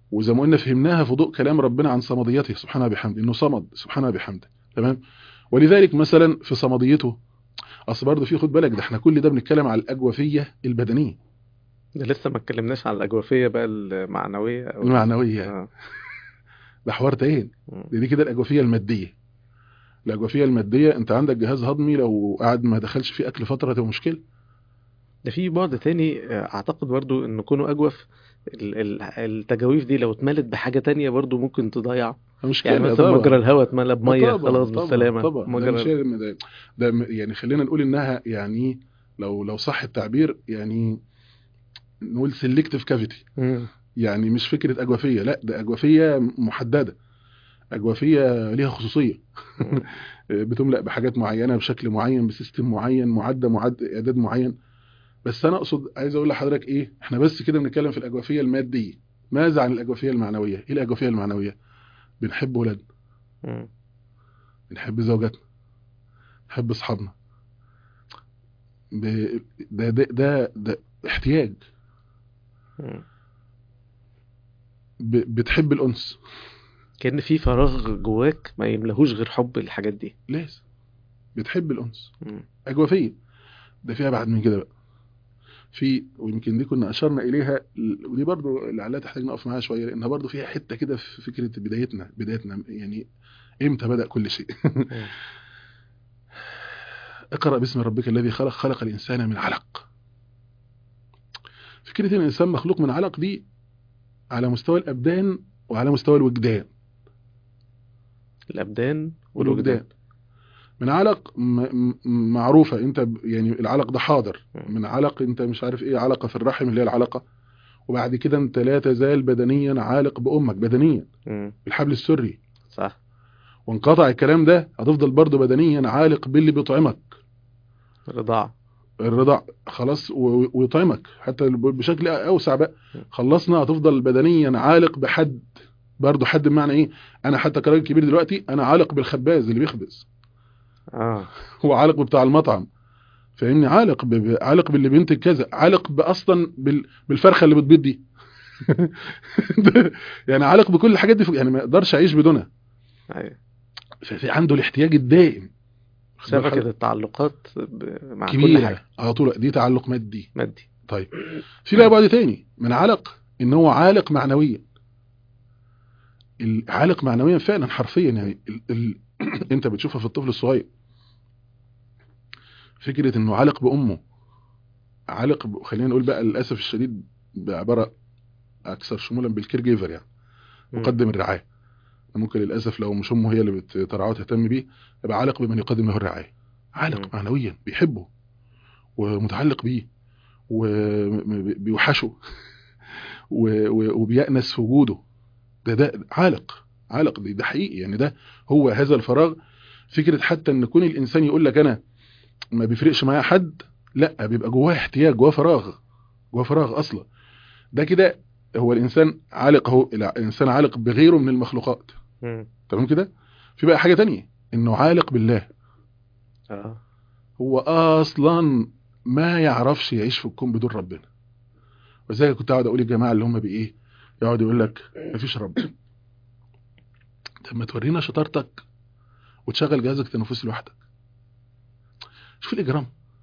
وزي ما قلنا فهمناها في ضوء كلام ربنا عن صمديته سبحانه بحمده انه صمد سبحانه بحمده تمام ولذلك مثلا في صمديته اصل برضه في خد بالك ده احنا كل ده بنتكلم على الاجوفيه البدنيه ده لسه ما اتكلمناش على الاجوفيه بقى المعنويه أو المعنويه آه. ده حوار تاني مم. دي كده الاجوفيه الماديه الاجوفيه الماديه انت عندك جهاز هضمي لو قعد ما دخلش فيه اكل فتره تبقى مشكله ده في بعد تاني آه، اعتقد برضو ان كونه اجوف ال- ال- التجاويف دي لو اتملت بحاجه تانية برضو ممكن تضيع مشكله يعني مثلا طبعا. مجرى الهواء اتملى بميه طبعا خلاص طبعا بالسلامه طبعا ده, مجرى مش ده, ده م- يعني خلينا نقول انها يعني لو لو صح التعبير يعني نقول سيلكتيف كافيتي مم. يعني مش فكره اجوفيه لا ده اجوفيه محدده اجوفيه ليها خصوصيه مم. بتملأ بحاجات معينه بشكل معين بسيستم معين معدة معد اعداد معين بس انا اقصد عايز اقول لحضرتك ايه احنا بس كده بنتكلم في الاجوفيه الماديه ماذا عن الاجوفيه المعنويه ايه الاجوفيه المعنويه بنحب ولادنا مم. بنحب زوجاتنا نحب اصحابنا ب- ده ده ده, ده احتياج مم. ب- بتحب الانس كأن في فراغ جواك ما يملهوش غير حب الحاجات دي لازم بتحب الانس مم. اجوفيه ده فيها بعد من كده بقى في ويمكن دي كنا اشرنا اليها ل- ودي برضو لعلها تحتاج نقف معاها شويه لانها برضو فيها حته كده في فكره بدايتنا بدايتنا يعني امتى بدا كل شيء مم. اقرا باسم ربك الذي خلق خلق الانسان من علق فكره ان الانسان مخلوق من علق دي على مستوى الابدان وعلى مستوى الوجدان الابدان والوجدان والوجدان من علق م- م- معروفه انت ب- يعني العلق ده حاضر مم. من علق انت مش عارف ايه علقه في الرحم اللي هي العلقه وبعد كده انت لا تزال بدنيا عالق بامك بدنيا مم. بالحبل السري صح وانقطع الكلام ده هتفضل برضه بدنيا عالق باللي بيطعمك رضاعة الرضاع خلاص و- ويطعمك حتى بشكل اوسع بقى خلصنا هتفضل بدنيا عالق بحد برضه حد بمعنى ايه انا حتى كراجل كبير دلوقتي انا عالق بالخباز اللي بيخبز اه هو عالق بتاع المطعم فاهمني عالق ب... ب- عالق باللي بينتج كذا عالق باصلا بال... بالفرخه اللي بتبيض دي يعني عالق بكل الحاجات دي يعني ما يقدرش يعيش بدونها ايوه ففي عنده الاحتياج الدائم واخد بال شبكة حضرتك؟ التعلقات ب- مع كل كبيره حاجة على طول دي تعلق مادي مادي طيب في بقى بعد تاني من علق ان هو عالق معنويا العالق معنويا فعلا حرفيا يعني ال... ال... انت بتشوفها في الطفل الصغير فكره انه عالق بامه عالق ب... خلينا نقول بقى للاسف الشديد بعباره اكثر شمولا بالكير جيفر يعني مم. مقدم الرعايه ممكن للاسف لو مش امه هي اللي بترعاه وتهتم بيه يبقى عالق بمن يقدم له الرعايه عالق مم. معنويا بيحبه ومتعلق بيه وبيوحشه و- و- وبيأنس في وجوده ده ده عالق عالق دي ده حقيقي يعني ده هو هذا الفراغ فكرة حتى ان كون الانسان يقول لك انا ما بيفرقش معايا حد لا بيبقى جواه احتياج جواه فراغ جواه فراغ اصلا ده كده هو الانسان عالق اهو الانسان عالق بغيره من المخلوقات مم. تمام كده في بقى حاجة تانية انه عالق بالله اه هو اصلا ما يعرفش يعيش في الكون بدون ربنا وزي كنت قاعد اقول الجماعه اللي هم بايه يقعد يقول لك مفيش رب طب ما تورينا شطارتك وتشغل جهازك التنفسي لوحدك شوف الاجرام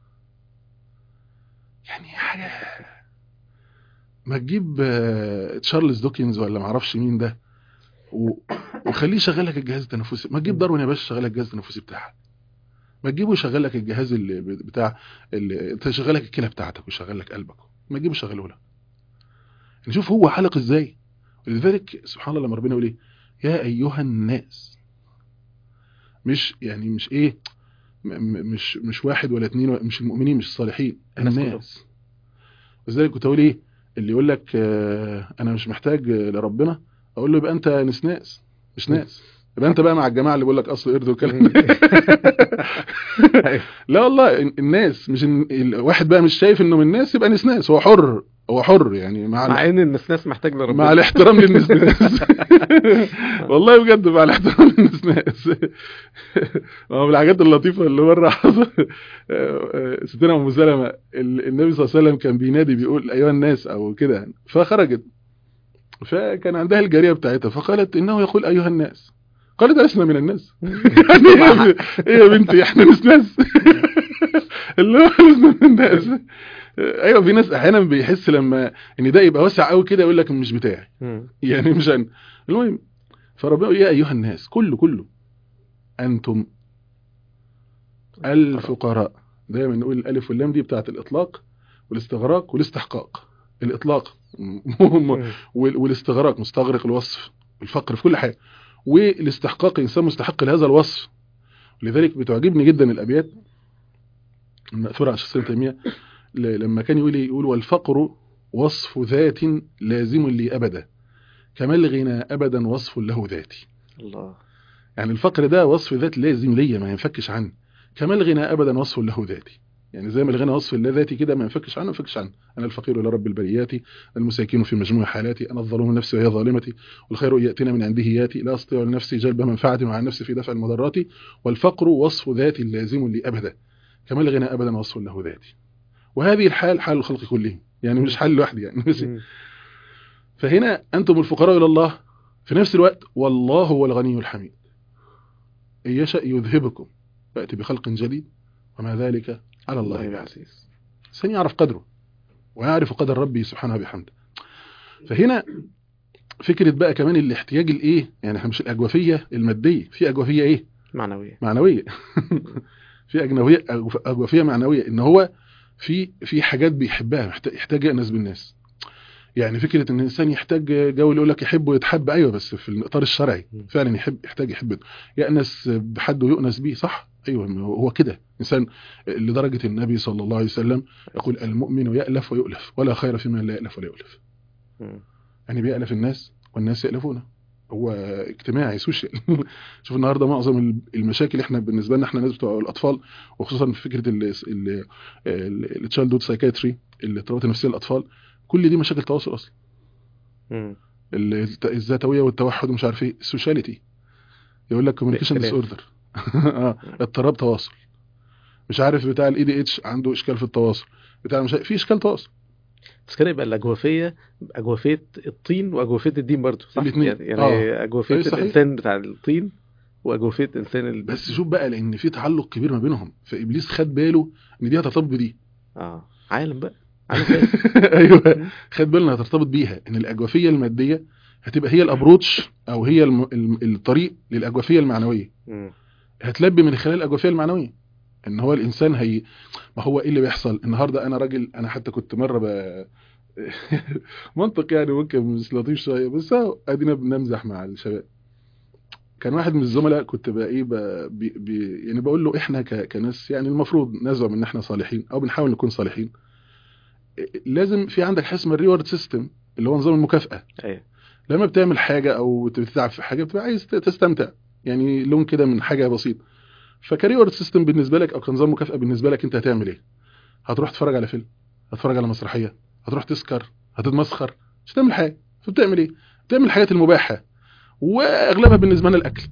يعني حاجه ما تجيب آه، تشارلز دوكنز ولا معرفش مين ده و... وخليه يشغل لك الجهاز التنفسي ما تجيب داروين يا باشا يشغل لك الجهاز التنفسي بتاعك ما تجيبه يشغل لك الجهاز اللي ب- بتاع اللي تشغل لك الكلى بتاعتك ويشغل لك قلبك ما تجيبه يشغله لك نشوف هو حلق ازاي ولذلك سبحان الله لما ربنا يقول ايه يا ايها الناس مش يعني مش ايه م- م- مش مش واحد ولا اتنين ولا مش المؤمنين مش الصالحين الناس الناس ولذلك كنت اقول ايه اللي يقول لك آه، انا مش محتاج آه، لربنا اقول له يبقى انت نسناس مش ناس يبقى انت بقى مع الجماعه اللي بيقول لك اصل قرد والكلام ده أيوة. لا والله ال- الناس مش إن- الواحد بقى مش شايف انه من الناس يبقى نسناس هو حر هو حر يعني مع مع ان الناس محتاج لربنا مع الاحترام للنسناس والله بجد مع الاحترام للنسناس ما هو من الحاجات اللطيفه اللي مره حصل ستنا ام سلمه ال- النبي صلى الله عليه وسلم كان بينادي بيقول ايها الناس او كده فخرجت فكان عندها الجاريه بتاعتها فقالت انه يقول ايها الناس قالت لسنا من الناس يعني ايه يا بنتي احنا مش ناس اللي هو لسنا من الناس ايوه في ناس احيانا بيحس لما ان ده يبقى واسع قوي كده يقول لك مش بتاعي مم. يعني مش انا المهم فربنا يقول يا ايها الناس كله كله انتم الفقراء دايما نقول الالف واللام دي بتاعت الاطلاق والاستغراق والاستحقاق الاطلاق م- م- مم. وال- والاستغراق مستغرق الوصف الفقر في كل حاجه والاستحقاق انسان مستحق لهذا الوصف لذلك بتعجبني جدا الابيات المأثورة عن شخصية تيمية ل- لما كان يقول إيه؟ يقول والفقر وصف ذات لازم لي أبدا كما الغنى أبدا وصف له ذاتي الله يعني الفقر ده وصف ذات لازم ليا ما ينفكش عنه كما الغنى أبدا وصف له ذاتي يعني زي ما الغنى وصف لا ذاتي كده ما ينفكش عنه ما ينفكش عنه أنا الفقير إلى رب البريات المساكين في مجموع حالاتي أنا الظلوم نفسي وهي ظالمتي والخير يأتينا من عنده ياتي لا أستطيع لنفسي جلب منفعة مع النفس في دفع المضرات والفقر وصف ذاتي لازم لي أبدا كما الغنى أبدا وصف له ذاتي وهذه الحال حال الخلق كلهم يعني مش حال لوحدي يعني مش مم. فهنا أنتم الفقراء إلى الله في نفس الوقت والله هو الغني الحميد إن يشأ يذهبكم يأتي بخلق جديد وما ذلك على الله الله بعزيز العزيز الإنسان يعرف قدره ويعرف قدر ربي سبحانه وبحمده فهنا فكرة بقى كمان الاحتياج الايه يعني احنا مش الاجوفية المادية في اجوفية ايه معنوية معنوية في اجنبية أجوف- اجوفية معنوية ان هو في في حاجات بيحبها محتاج يحتاج يأنس بالناس يعني فكرة ان الانسان يحتاج جو اللي يقول لك يحب ويتحب ايوه بس في الاطار الشرعي مم. فعلا يحب يحتاج يحب يأنس بحد ويؤنس به صح ايوه هو كده انسان لدرجة النبي صلى الله عليه وسلم يقول المؤمن يألف ويؤلف ولا خير في من لا يألف ولا يؤلف مم. يعني بيألف الناس والناس يألفونه هو اجتماعي سوشيال شوف النهارده معظم المشاكل احنا بالنسبه لنا احنا الناس بتوع الاطفال وخصوصا في فكره التشايلد سايكاتري الاضطرابات النفسيه للاطفال كل دي مشاكل تواصل اصلا مم. ال- الذاتويه والتوحد ومش عارف ايه السوشياليتي يقول لك كوميونيكيشن ديس الاختلاف. اوردر اضطراب تواصل مش عارف بتاع الاي دي اتش عنده اشكال في التواصل بتاع مش عارف- في اشكال تواصل بس كده يبقى الأجوفية أجوفية الطين وأجوفية الدين برضو صح؟ الاتنين. يعني, يعني آه. أجوفية أي صحيح. الإنسان بتاع الطين وأجوفية إنسان ال... بس شوف بقى لان في تعلق كبير ما بينهم فابليس خد باله ان دي هترتبط بدي اه عالم بقى عالم ثاني. ايوه خد بالنا هترتبط بيها ان الاجوفيه الماديه هتبقى هي الابروتش او هي الم... الم- الطريق للاجوفيه المعنويه مم. هتلبي من خلال الاجوفيه المعنويه ان هو الانسان هي ما هو ايه اللي بيحصل النهارده انا راجل انا حتى كنت مره ب... منطق يعني ممكن مش لطيف شويه بس اهو ادينا بنمزح مع الشباب كان واحد من الزملاء كنت بقى ايه ب... بي... بي... يعني بقول له احنا ك... كناس يعني المفروض نزعم ان احنا صالحين او بنحاول نكون صالحين لازم في عندك حاجه اسمها الريورد سيستم اللي هو نظام المكافاه ايوه لما بتعمل حاجه او بتتعب في حاجه بتبقى عايز تستمتع يعني لون كده من حاجه بسيطه فكريورد سيستم بالنسبه لك او كنظام مكافاه بالنسبه لك انت هتعمل ايه هتروح تتفرج على فيلم هتتفرج على مسرحيه هتروح تسكر هتتمسخر مش هتعمل حاجه فبتعمل ايه بتعمل الحاجات المباحه واغلبها بالنسبه لنا الاكل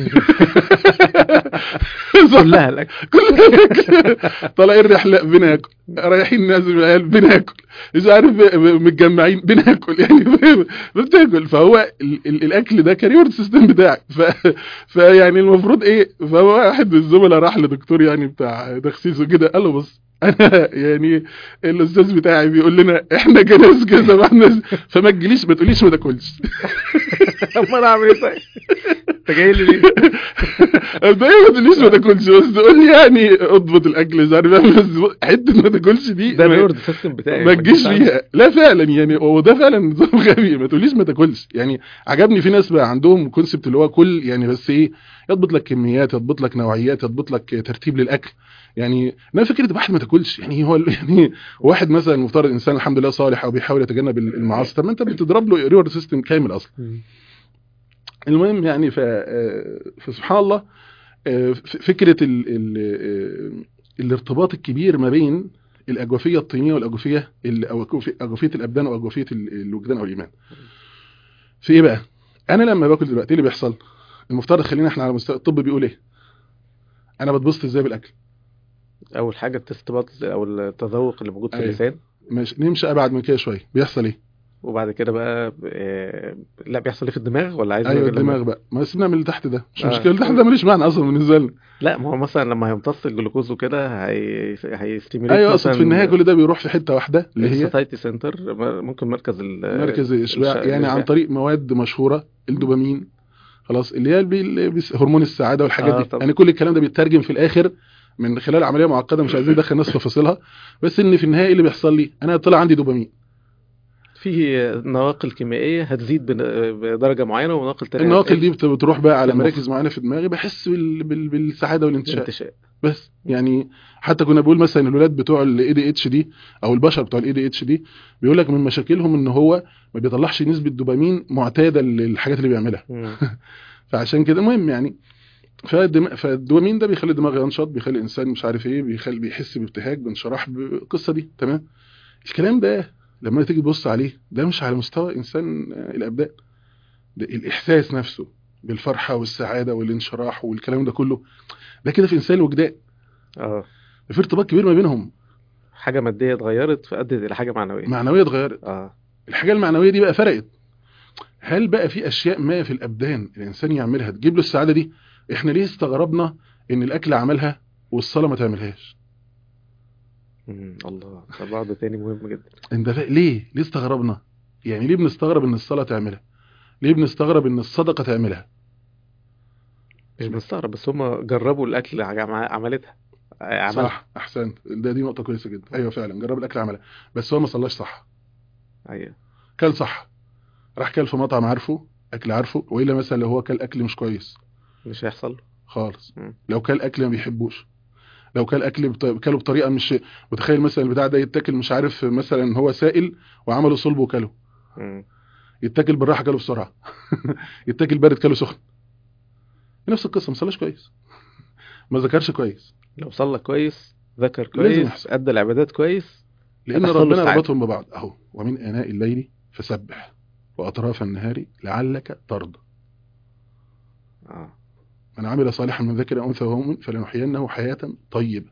كلها الاكل كلها الاكل طالعين رحله بناكل رايحين نازل العيال بناكل مش عارف ب- ب- متجمعين بناكل يعني فاهم؟ بتاكل فهو ال ال الاكل ده كاريور سيستم بتاعك ف فيعني المفروض ايه فهو واحد من الزملاء راح لدكتور يعني بتاع تخسيس وكده قال له بص انا يعني الاستاذ بتاعي بيقول لنا احنا كناس كده ما احنا فما تجيليش ما تقوليش ما تاكلش امال اعمل ايه طيب؟ انت جاي لي ليه؟ ابدا ما تقوليش ما تاكلش بس تقول لي يعني اضبط الاكل مش عارف إيه، بس حته ما تاكلش دي ده ما- الريورد سيستم بتاعي ما تجيش فيها لا فعلا يعني هو ده فعلا نظام غبي ما تقوليش ما تاكلش يعني عجبني في ناس بقى عندهم كونسبت اللي هو كل يعني بس ايه يضبط لك كميات يضبط لك نوعيات يضبط لك ترتيب للاكل يعني انا فكره واحد ما تاكلش يعني هو يعني واحد مثلا مفترض انسان الحمد لله صالح او بيحاول يتجنب المعاصي طب ما انت بتضرب له ريورد سيستم كامل اصلا مم. المهم يعني ف آه، فسبحان الله آه، ف- فكره ال ال آه، الارتباط الكبير ما بين الاجوفيه الطينيه والاجوفيه ال- او أجوفي- اجوفيه الابدان او اجوفيه ال- الوجدان او الايمان في ايه بقى انا لما باكل دلوقتي ايه اللي بيحصل المفترض خلينا احنا على مستوى الطب بيقول ايه انا بتبسط ازاي بالاكل اول حاجه التستباط او التذوق اللي موجود في أيوة. اللسان ماشي نمشي ابعد من كده شويه بيحصل ايه وبعد كده بقى آه، لا بيحصل ايه في الدماغ ولا عايز ايوه نقول لما- الدماغ بقى ما سيبنا من اللي تحت ده مش آه. مشكله اللي تحت ده ماليش معنى اصلا بالنسبه لنا لا ما هو مثلا لما هيمتص الجلوكوز وكده هي هيستيميليت ايوه اقصد في النهايه كل ده بيروح في حته واحده اللي هي الساتايتي سنتر ممكن مركز ال مركز الاشباع الش- يعني عن الإشباع. طريق مواد مشهوره الدوبامين خلاص اللي هي البي- اللي بيس- هرمون السعاده والحاجات آه، دي طبعا. يعني كل الكلام ده بيترجم في الاخر من خلال عمليه معقده مش عايزين ندخل الناس في تفاصيلها بس ان في النهايه إيه اللي بيحصل لي انا طلع عندي دوبامين في نواقل كيميائيه هتزيد بن- بدرجه معينه ونواقل تانية النواقل دي هتقل. بت- بتروح بقى على المخ. مراكز معينه في دماغي بحس بال... بال... بالسعاده والانتشاء انتشاء بس يعني حتى كنا بنقول مثلا الولاد بتوع الاي دي اتش دي او البشر بتوع الاي دي اتش دي بيقول لك من مشاكلهم ان هو ما بيطلعش نسبه دوبامين معتاده للحاجات اللي بيعملها مم. فعشان كده مهم يعني فالدم... فالدوبامين ده بيخلي الدماغ ينشط بيخلي الانسان مش عارف ايه بيخلي بيحس بابتهاج بانشراح بالقصه دي تمام الكلام ده لما تيجي تبص عليه ده مش على مستوى انسان آه، الابدان ده الاحساس نفسه بالفرحه والسعاده والانشراح والكلام ده كله ده كده في انسان الوجدان اه في ارتباط كبير ما بينهم حاجه ماديه اتغيرت فادت الى حاجه معنويه معنويه اتغيرت اه الحاجه المعنويه دي بقى فرقت هل بقى في اشياء ما في الابدان الانسان يعملها تجيب له السعاده دي احنا ليه استغربنا ان الاكل عملها والصلاه ما تعملهاش مم. الله ده بعد تاني مهم جدا انت فا... ليه ليه استغربنا يعني ليه بنستغرب ان الصلاه تعملها ليه بنستغرب ان الصدقه تعملها مش بنستغرب بس هم جربوا الاكل عم- عملتها عملها صح احسنت ده دي نقطه كويسه جدا ايوه فعلا جرب الاكل عملها بس هو ما صلاش صح ايوه كل صح راح كل في مطعم عارفه اكل عارفه والا مثلا لو هو كل اكل مش كويس مش هيحصل له خالص مم. لو كل اكل ما بيحبوش لو كل اكل بط... كله بطريقه مش متخيل مثلا البتاع ده يتاكل مش عارف مثلا هو سائل وعملوا صلب وكله مم. يتاكل بالراحه كله بسرعه يتاكل بارد كله سخن نفس القصه ما صلاش كويس ما ذكرش كويس لو صلى كويس ذكر لازم كويس يحصل. ادى العبادات كويس لان هتحصل له ربنا السعادة. ربطهم ببعض اهو ومن اناء الليل فسبح واطراف النهار لعلك ترضى اه من عمل صالحا من ذكر او انثى وهو مؤمن فلنحيينه حياه طيبه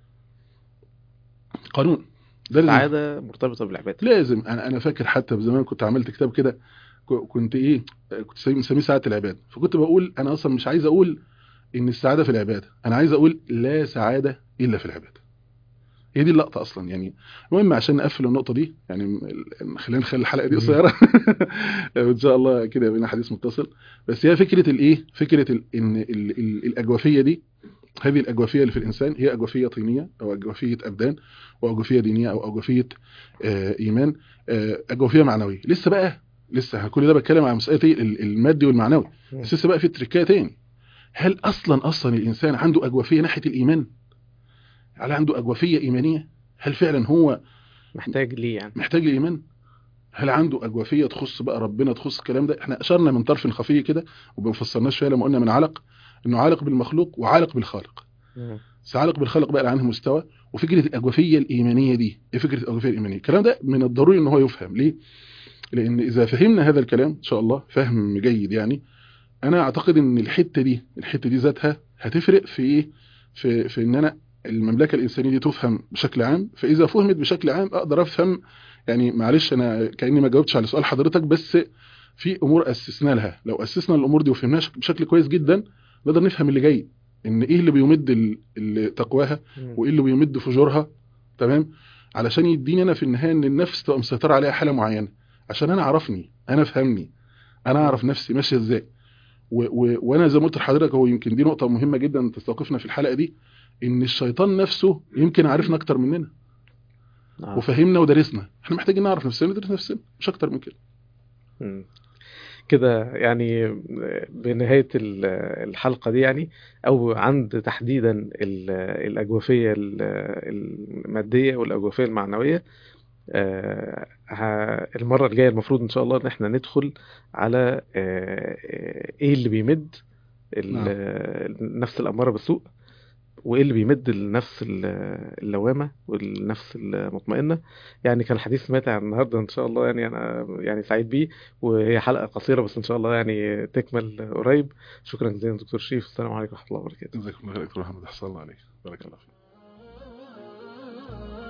قانون ده لازم السعاده مرتبطه بالعباده لازم انا انا فاكر حتى زمان كنت عملت كتاب كده ك- كنت ايه كنت سمي- مسميه سعاده العباده فكنت بقول انا اصلا مش عايز اقول ان السعاده في العباده انا عايز اقول لا سعاده الا في العباده هي دي اللقطه اصلا يعني المهم عشان نقفل النقطه دي يعني م- خلينا نخلي الحلقه دي مم. قصيره وان شاء الله كده يبقى لنا حديث متصل بس هي فكره الايه فكره ال ان ال ال الاجوفيه دي هذه الاجوفيه اللي في الانسان هي اجوفيه طينيه او اجوفيه ابدان واجوفيه دينيه او اجوفيه آه ايمان آه اجوفيه معنويه لسه بقى لسه كل ده بتكلم عن مساله إيه؟ ال- المادي والمعنوي مم. بس لسه بقى في تركايه تاني هل اصلا اصلا الانسان عنده اجوفيه ناحيه الايمان هل عنده اجوفيه ايمانيه هل فعلا هو محتاج ليه يعني محتاج لايمان هل عنده اجوفيه تخص بقى ربنا تخص الكلام ده احنا اشرنا من طرف خفي كده وما فسرناش شويه لما قلنا من علق انه عالق بالمخلوق وعالق بالخالق مم. بس عالق بالخلق بقى عنه مستوى وفكره الاجوفيه الايمانيه دي ايه فكره الاجوفيه الايمانيه الكلام ده من الضروري ان هو يفهم ليه لان اذا فهمنا هذا الكلام ان شاء الله فهم جيد يعني انا اعتقد ان الحته دي الحته دي ذاتها هتفرق في ايه في في ان انا المملكه الانسانيه دي تفهم بشكل عام فاذا فهمت بشكل عام اقدر افهم يعني معلش انا كاني ما جاوبتش على سؤال حضرتك بس في امور اسسنا لها لو اسسنا الامور دي وفهمناها بشكل كويس جدا نقدر نفهم اللي جاي ان ايه اللي بيمد ال- ال- تقواها مم. وايه اللي بيمد فجورها تمام علشان يديني انا في النهايه ان النفس تبقى مسيطره عليها حاله معينه عشان انا اعرفني انا افهمني انا اعرف نفسي ماشيه ازاي و و وانا زي ما قلت لحضرتك هو يمكن دي نقطه مهمه جدا تستوقفنا في الحلقه دي ان الشيطان نفسه يمكن عارفنا اكتر مننا آه. وفهمنا ودرسنا احنا محتاجين نعرف نفسنا ندرس نفسنا مش اكتر من كده مم. كده يعني بنهاية ال- الحلقة دي يعني أو عند تحديدا ال- الأجوفية ال- المادية والأجوفية المعنوية آه، ه- المرة الجاية المفروض إن شاء الله إن إحنا ندخل على آه، آه، إيه اللي بيمد ال- نعم. النفس الأمارة بالسوء وايه اللي بيمد النفس ال- اللوامه والنفس المطمئنه يعني كان الحديث ماتع النهارده ان شاء الله يعني انا يعني سعيد بيه وهي حلقه قصيره بس ان شاء الله يعني تكمل قريب شكرا جزيلا دكتور شريف السلام عليكم ورحمه الله وبركاته جزاكم الله خير دكتور محمد احسن الله عليك بارك الله فيك